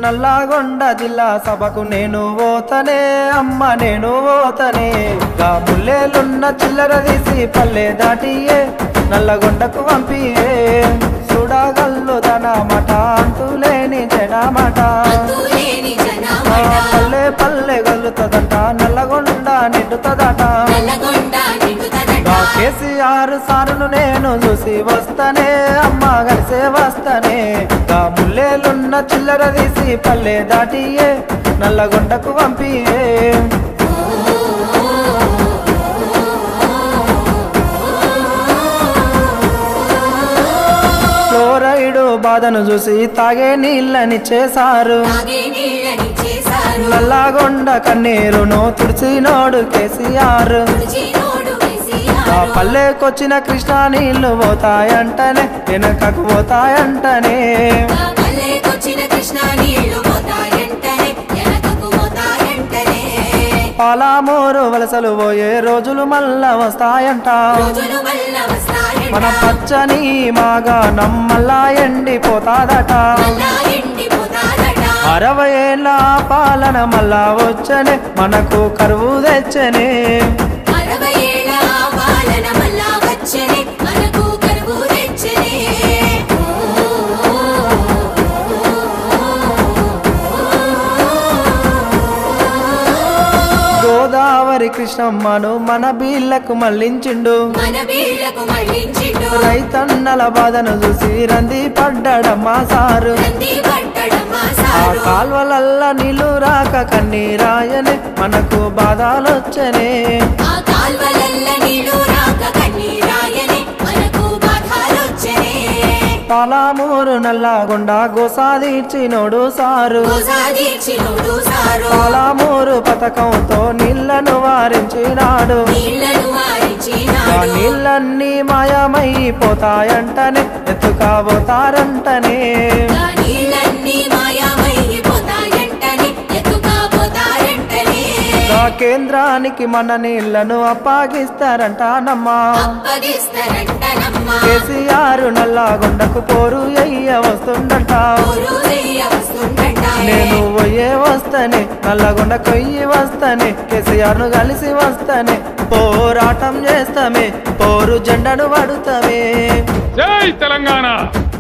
నల్లగొండ జిల్లా సభకు నేను పోతనే అమ్మ నేను పోతనే గా ముల్లేలున్న చిల్లర తీసి పల్లె దాటియే నల్లగొండకు పంపియే చూడగల్లు తన మట అంతులేని జనమట అంతులేని ఆ జనమట పల్లె పల్లె గల్లుతదట నల్లగొండ నిండుతదట నల్లగొండ నిండుతదట గా కేసీఆర్ సారును నేను చూసి వస్తనే అమ్మ కలిసే వస్తనే గా ముల్లేలున్న చిల్లర తీసి పల్లె దాటియే నల్లగొండకు పంపియే ఫ్లోరైడు బాధను చూసి తాగే నీళ్ళని చేశారు తాగే నీళ్ళని చేశారు నల్లగొండ కన్నీరును తుడిచినోడు కేసీఆర్ తుడిచినోడు ఆ కేసీఆర్ పల్లెకొచ్చిన కృష్ణా నీళ్లు పోతాయంటనే వెనకకు పోతాయంటనే ఆ పల్లెకొచ్చిన కృష్ణా నీళ్లు పోతాయంటనే వెనకకు పోతాయంటనే పాలామూరు వలసలు పోయే రోజులు మళ్ళా వస్తాయంట రోజులు మళ్ళా వస్తాయంట మన పచ్చని మాగా నమ్మల్లా ఎండిపోతాదట మళ్ళా ఎండిపోతాదట అరవై ఏళ్ళ పాలన మళ్ళా వచ్చనే మనకు కరువు తెచ్చనే అరవై ఏళ్ళ పాలన మళ్ళా వచ్చనే మనకు కరువు తెచ్చనే గోదావరి కృష్ణమ్మను మన బీళ్లకు మళ్ళించిండు మన వీళ్లకు మళ్ళించిండు రైతన్నల బాధను చూసి రంది పడ్డడమ్మా సారు నంది పట్టడమా ఆ సారు కాల్వలల్ల నీళ్లు రాక కన్నీరాయనే మనకు బాధలొచ్చనే ఆ కాల్వలల్ల నీళ్లు రాక కన్నీరాయనే మనకు బాధాలొచ్చనే పాలామూరు నల్లగొండ గోసాదిచ్చినోడు సారు గోసాదీర్చినోడు సారు పాలామూరు పథకంతో నీళ్లను వారించినాడు నీళ్లను ఆ వారించినాడు నీళ్ళన్నీ మాయమైపోతాయంటనే ఎత్తుకాబోతారంటనే ఆ నీళ్ళన్నీ మాయమైపోతాయంటనే ఎత్తుకపోతాయంటనే ఆ కేంద్రానికి మన నీళ్లను అప్పగిస్తారంటానమ్మా అప్పగిస్తారంటనమ్మా కేసీఆర్ నల్లగొండకు పోరు అయ్య వస్తుండట ఊరు వెయ్య వస్తుండట నేను పోయే వస్తనే నల్లగొండ కొయ్యి వస్తనే కేసీఆర్ ను కలిసి వస్తనే పోరాటం చేస్తామే పోరు జెండను పడుతామే జై తెలంగాణ